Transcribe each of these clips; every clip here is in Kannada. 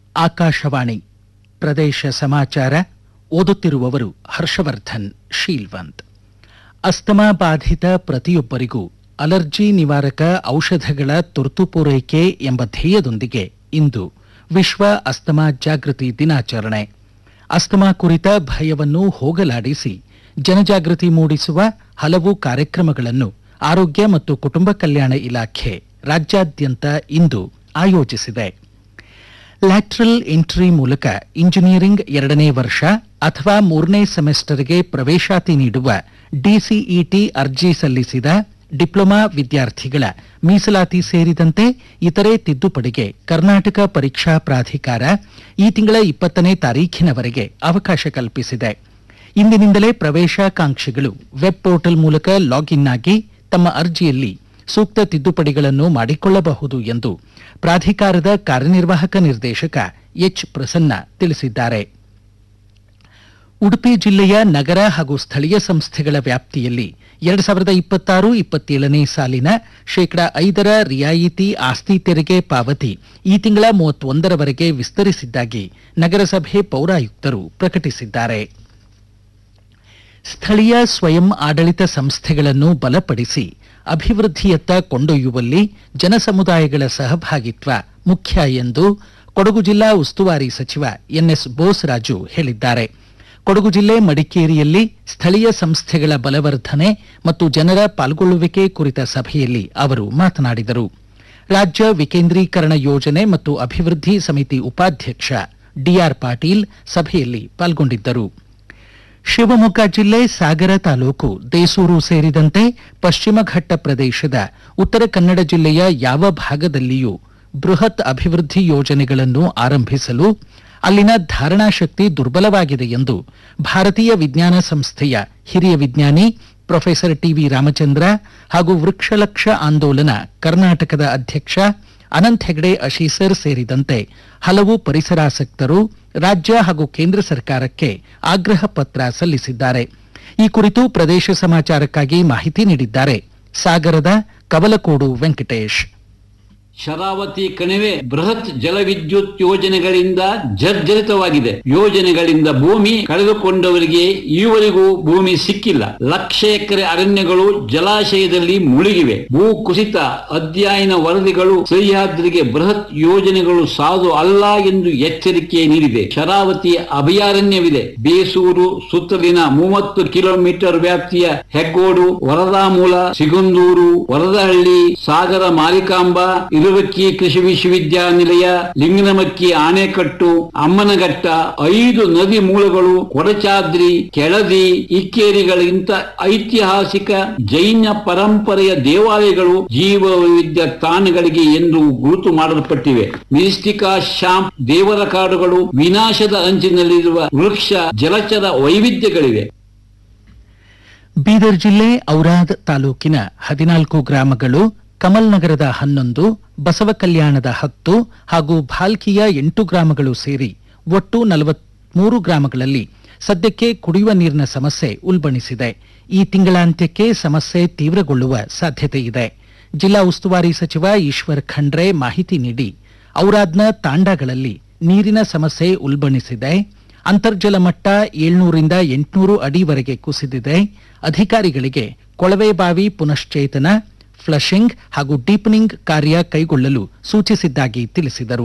ಆಕಾಶವಾಣಿ ಪ್ರದೇಶ ಸಮಾಚಾರ ಓದುತ್ತಿರುವವರು ಹರ್ಷವರ್ಧನ್ ಶೀಲ್ವಂತ್ ಅಸ್ತಮಾ ಬಾಧಿತ ಪ್ರತಿಯೊಬ್ಬರಿಗೂ ಅಲರ್ಜಿ ನಿವಾರಕ ಔಷಧಗಳ ತುರ್ತು ಪೂರೈಕೆ ಎಂಬ ಧ್ಯೇಯದೊಂದಿಗೆ ಇಂದು ವಿಶ್ವ ಅಸ್ತಮಾ ಜಾಗೃತಿ ದಿನಾಚರಣೆ ಅಸ್ತಮಾ ಕುರಿತ ಭಯವನ್ನು ಹೋಗಲಾಡಿಸಿ ಜನಜಾಗೃತಿ ಮೂಡಿಸುವ ಹಲವು ಕಾರ್ಯಕ್ರಮಗಳನ್ನು ಆರೋಗ್ಯ ಮತ್ತು ಕುಟುಂಬ ಕಲ್ಯಾಣ ಇಲಾಖೆ ರಾಜ್ಯಾದ್ಯಂತ ಇಂದು ಆಯೋಜಿಸಿದೆ ಲ್ಯಾಟ್ರಲ್ ಎಂಟ್ರಿ ಮೂಲಕ ಇಂಜಿನಿಯರಿಂಗ್ ಎರಡನೇ ವರ್ಷ ಅಥವಾ ಮೂರನೇ ಸೆಮೆಸ್ಟರ್ಗೆ ಪ್ರವೇಶಾತಿ ನೀಡುವ ಡಿಸಿಇಟಿ ಅರ್ಜಿ ಸಲ್ಲಿಸಿದ ಡಿಪ್ಲೊಮಾ ವಿದ್ಯಾರ್ಥಿಗಳ ಮೀಸಲಾತಿ ಸೇರಿದಂತೆ ಇತರೆ ತಿದ್ದುಪಡಿಗೆ ಕರ್ನಾಟಕ ಪರೀಕ್ಷಾ ಪ್ರಾಧಿಕಾರ ಈ ತಿಂಗಳ ಇಪ್ಪತ್ತನೇ ತಾರೀಖಿನವರೆಗೆ ಅವಕಾಶ ಕಲ್ಪಿಸಿದೆ ಇಂದಿನಿಂದಲೇ ಪ್ರವೇಶಾಕಾಂಕ್ಷಿಗಳು ವೆಬ್ ಪೋರ್ಟಲ್ ಮೂಲಕ ಲಾಗಿನ್ ಆಗಿ ತಮ್ಮ ಅರ್ಜಿಯಲ್ಲಿ ಸೂಕ್ತ ತಿದ್ದುಪಡಿಗಳನ್ನು ಮಾಡಿಕೊಳ್ಳಬಹುದು ಎಂದು ಪ್ರಾಧಿಕಾರದ ಕಾರ್ಯನಿರ್ವಾಹಕ ನಿರ್ದೇಶಕ ಎಚ್ ಪ್ರಸನ್ನ ತಿಳಿಸಿದ್ದಾರೆ ಉಡುಪಿ ಜಿಲ್ಲೆಯ ನಗರ ಹಾಗೂ ಸ್ಥಳೀಯ ಸಂಸ್ಥೆಗಳ ವ್ಯಾಪ್ತಿಯಲ್ಲಿ ಎರಡು ಸಾವಿರದ ಇಪ್ಪತ್ತಾರು ಇಪ್ಪತ್ತೇಳನೇ ಸಾಲಿನ ಶೇಕಡಾ ಐದರ ರಿಯಾಯಿತಿ ಆಸ್ತಿ ತೆರಿಗೆ ಪಾವತಿ ಈ ತಿಂಗಳ ಮೂವತ್ತೊಂದರವರೆಗೆ ವಿಸ್ತರಿಸಿದ್ದಾಗಿ ನಗರಸಭೆ ಪೌರಾಯುಕ್ತರು ಪ್ರಕಟಿಸಿದ್ದಾರೆ ಸ್ಥಳೀಯ ಸ್ವಯಂ ಆಡಳಿತ ಸಂಸ್ಥೆಗಳನ್ನು ಬಲಪಡಿಸಿ ಅಭಿವೃದ್ಧಿಯತ್ತ ಕೊಂಡೊಯ್ಯುವಲ್ಲಿ ಜನಸಮುದಾಯಗಳ ಸಹಭಾಗಿತ್ವ ಮುಖ್ಯ ಎಂದು ಕೊಡಗು ಜಿಲ್ಲಾ ಉಸ್ತುವಾರಿ ಸಚಿವ ಎನ್ಎಸ್ ಬೋಸರಾಜು ಹೇಳಿದ್ದಾರೆ ಕೊಡಗು ಜಿಲ್ಲೆ ಮಡಿಕೇರಿಯಲ್ಲಿ ಸ್ಥಳೀಯ ಸಂಸ್ಥೆಗಳ ಬಲವರ್ಧನೆ ಮತ್ತು ಜನರ ಪಾಲ್ಗೊಳ್ಳುವಿಕೆ ಕುರಿತ ಸಭೆಯಲ್ಲಿ ಅವರು ಮಾತನಾಡಿದರು ರಾಜ್ಯ ವಿಕೇಂದ್ರೀಕರಣ ಯೋಜನೆ ಮತ್ತು ಅಭಿವೃದ್ಧಿ ಸಮಿತಿ ಉಪಾಧ್ಯಕ್ಷ ಡಿಆರ್ ಪಾಟೀಲ್ ಸಭೆಯಲ್ಲಿ ಪಾಲ್ಗೊಂಡಿದ್ದರು ಶಿವಮೊಗ್ಗ ಜಿಲ್ಲೆ ಸಾಗರ ತಾಲೂಕು ದೇಸೂರು ಸೇರಿದಂತೆ ಪಶ್ಚಿಮ ಘಟ್ಟ ಪ್ರದೇಶದ ಉತ್ತರ ಕನ್ನಡ ಜಿಲ್ಲೆಯ ಯಾವ ಭಾಗದಲ್ಲಿಯೂ ಬೃಹತ್ ಅಭಿವೃದ್ಧಿ ಯೋಜನೆಗಳನ್ನು ಆರಂಭಿಸಲು ಅಲ್ಲಿನ ಧಾರಣಾ ಶಕ್ತಿ ದುರ್ಬಲವಾಗಿದೆ ಎಂದು ಭಾರತೀಯ ವಿಜ್ಞಾನ ಸಂಸ್ಥೆಯ ಹಿರಿಯ ವಿಜ್ಞಾನಿ ಪ್ರೊಫೆಸರ್ ಟಿವಿ ರಾಮಚಂದ್ರ ಹಾಗೂ ವೃಕ್ಷಲಕ್ಷ ಆಂದೋಲನ ಕರ್ನಾಟಕದ ಅಧ್ಯಕ್ಷ ಅನಂತ್ ಹೆಗಡೆ ಅಶೀಸರ್ ಸೇರಿದಂತೆ ಹಲವು ಪರಿಸರಾಸಕ್ತರು ರಾಜ್ಯ ಹಾಗೂ ಕೇಂದ್ರ ಸರ್ಕಾರಕ್ಕೆ ಆಗ್ರಹ ಪತ್ರ ಸಲ್ಲಿಸಿದ್ದಾರೆ ಈ ಕುರಿತು ಪ್ರದೇಶ ಸಮಾಚಾರಕ್ಕಾಗಿ ಮಾಹಿತಿ ನೀಡಿದ್ದಾರೆ ಸಾಗರದ ಕವಲಕೋಡು ವೆಂಕಟೇಶ್ ಶರಾವತಿ ಕಣಿವೆ ಬೃಹತ್ ಜಲವಿದ್ಯುತ್ ಯೋಜನೆಗಳಿಂದ ಜರ್ಜರಿತವಾಗಿದೆ ಯೋಜನೆಗಳಿಂದ ಭೂಮಿ ಕಳೆದುಕೊಂಡವರಿಗೆ ಈವರೆಗೂ ಭೂಮಿ ಸಿಕ್ಕಿಲ್ಲ ಲಕ್ಷ ಎಕರೆ ಅರಣ್ಯಗಳು ಜಲಾಶಯದಲ್ಲಿ ಮುಳುಗಿವೆ ಭೂ ಕುಸಿತ ಅಧ್ಯಯನ ವರದಿಗಳು ಸಹ್ಯಾದ್ರಿಗೆ ಬೃಹತ್ ಯೋಜನೆಗಳು ಸಾಧು ಅಲ್ಲ ಎಂದು ಎಚ್ಚರಿಕೆ ನೀಡಿದೆ ಶರಾವತಿ ಅಭಯಾರಣ್ಯವಿದೆ ಬೇಸೂರು ಸುತ್ತಲಿನ ಮೂವತ್ತು ಕಿಲೋಮೀಟರ್ ವ್ಯಾಪ್ತಿಯ ಹೆಗ್ಗೋಡು ವರದಾಮೂಲ ಸಿಗುಂದೂರು ವರದಹಳ್ಳಿ ಸಾಗರ ಮಾರಿಕಾಂಬ ಇರುವಕ್ಕಿ ಕೃಷಿ ವಿಶ್ವವಿದ್ಯಾನಿಲಯ ಲಿಂಗನಮಕ್ಕಿ ಆಣೆಕಟ್ಟು ಅಮ್ಮನಘಟ್ಟ ಐದು ನದಿ ಮೂಲಗಳು ಕೊಡಚಾದ್ರಿ ಕೆಳದಿ ಇಕ್ಕೇರಿಗಳಿಗಿಂತ ಐತಿಹಾಸಿಕ ಜೈನ ಪರಂಪರೆಯ ದೇವಾಲಯಗಳು ಜೀವ ವೈವಿಧ್ಯ ತಾಣಗಳಿಗೆ ಎಂದು ಗುರುತು ಮಾಡಲ್ಪಟ್ಟಿವೆ ಮಿಸ್ಟಿಕಾ ಶಾಂಪ್ ದೇವರ ಕಾಡುಗಳು ವಿನಾಶದ ಅಂಚಿನಲ್ಲಿರುವ ವೃಕ್ಷ ಜಲಚರ ವೈವಿಧ್ಯಗಳಿವೆ ಬೀದರ್ ಜಿಲ್ಲೆ ಔರಾದ್ ತಾಲೂಕಿನ ಹದಿನಾಲ್ಕು ಗ್ರಾಮಗಳು ಕಮಲ್ ನಗರದ ಹನ್ನೊಂದು ಬಸವ ಕಲ್ಯಾಣದ ಹತ್ತು ಹಾಗೂ ಭಾಲ್ಕಿಯ ಎಂಟು ಗ್ರಾಮಗಳು ಸೇರಿ ಒಟ್ಟು ನಲವತ್ಮೂರು ಗ್ರಾಮಗಳಲ್ಲಿ ಸದ್ಯಕ್ಕೆ ಕುಡಿಯುವ ನೀರಿನ ಸಮಸ್ಯೆ ಉಲ್ಬಣಿಸಿದೆ ಈ ತಿಂಗಳಾಂತ್ಯಕ್ಕೆ ಸಮಸ್ಯೆ ತೀವ್ರಗೊಳ್ಳುವ ಸಾಧ್ಯತೆ ಇದೆ ಜಿಲ್ಲಾ ಉಸ್ತುವಾರಿ ಸಚಿವ ಈಶ್ವರ್ ಖಂಡ್ರೆ ಮಾಹಿತಿ ನೀಡಿ ಔರಾದ್ನ ತಾಂಡಾಗಳಲ್ಲಿ ನೀರಿನ ಸಮಸ್ಯೆ ಉಲ್ಬಣಿಸಿದೆ ಅಂತರ್ಜಲ ಮಟ್ಟ ಏಳ್ನೂರಿಂದ ಎಂಟುನೂರು ಅಡಿವರೆಗೆ ಕುಸಿದಿದೆ ಅಧಿಕಾರಿಗಳಿಗೆ ಕೊಳವೆ ಬಾವಿ ಪುನಶ್ಚೇತನ ಫ್ಲಶಿಂಗ್ ಹಾಗೂ ಡೀಪನಿಂಗ್ ಕಾರ್ಯ ಕೈಗೊಳ್ಳಲು ಸೂಚಿಸಿದ್ದಾಗಿ ತಿಳಿಸಿದರು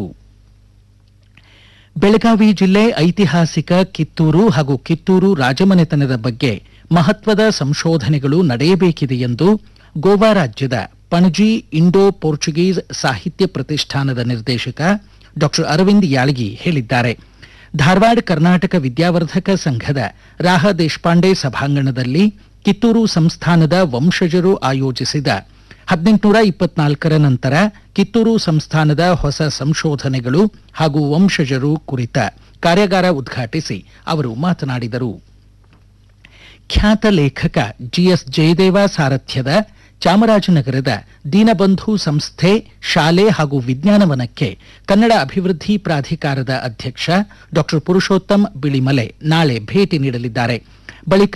ಬೆಳಗಾವಿ ಜಿಲ್ಲೆ ಐತಿಹಾಸಿಕ ಕಿತ್ತೂರು ಹಾಗೂ ಕಿತ್ತೂರು ರಾಜಮನೆತನದ ಬಗ್ಗೆ ಮಹತ್ವದ ಸಂಶೋಧನೆಗಳು ನಡೆಯಬೇಕಿದೆ ಎಂದು ಗೋವಾ ರಾಜ್ಯದ ಪಣಜಿ ಇಂಡೋ ಪೋರ್ಚುಗೀಸ್ ಸಾಹಿತ್ಯ ಪ್ರತಿಷ್ಠಾನದ ನಿರ್ದೇಶಕ ಡಾ ಅರವಿಂದ್ ಯಾಳಗಿ ಹೇಳಿದ್ದಾರೆ ಧಾರವಾಡ ಕರ್ನಾಟಕ ವಿದ್ಯಾವರ್ಧಕ ಸಂಘದ ರಾಹ ದೇಶಪಾಂಡೆ ಸಭಾಂಗಣದಲ್ಲಿ ಕಿತ್ತೂರು ಸಂಸ್ಥಾನದ ವಂಶಜರು ಆಯೋಜಿಸಿದ ಹದಿನೆಂಟುನೂರ ಇಪ್ಪತ್ನಾಲ್ಕರ ನಂತರ ಕಿತ್ತೂರು ಸಂಸ್ಥಾನದ ಹೊಸ ಸಂಶೋಧನೆಗಳು ಹಾಗೂ ವಂಶಜರು ಕುರಿತ ಕಾರ್ಯಾಗಾರ ಉದ್ಘಾಟಿಸಿ ಅವರು ಮಾತನಾಡಿದರು ಖ್ಯಾತ ಲೇಖಕ ಜಿಎಸ್ ಜಯದೇವ ಸಾರಥ್ಯದ ಚಾಮರಾಜನಗರದ ದೀನಬಂಧು ಸಂಸ್ಥೆ ಶಾಲೆ ಹಾಗೂ ವಿಜ್ಞಾನವನಕ್ಕೆ ಕನ್ನಡ ಅಭಿವೃದ್ಧಿ ಪ್ರಾಧಿಕಾರದ ಅಧ್ಯಕ್ಷ ಡಾ ಪುರುಷೋತ್ತಮ್ ಬಿಳಿಮಲೆ ನಾಳೆ ಭೇಟಿ ನೀಡಲಿದ್ದಾರೆ ಬಳಿಕ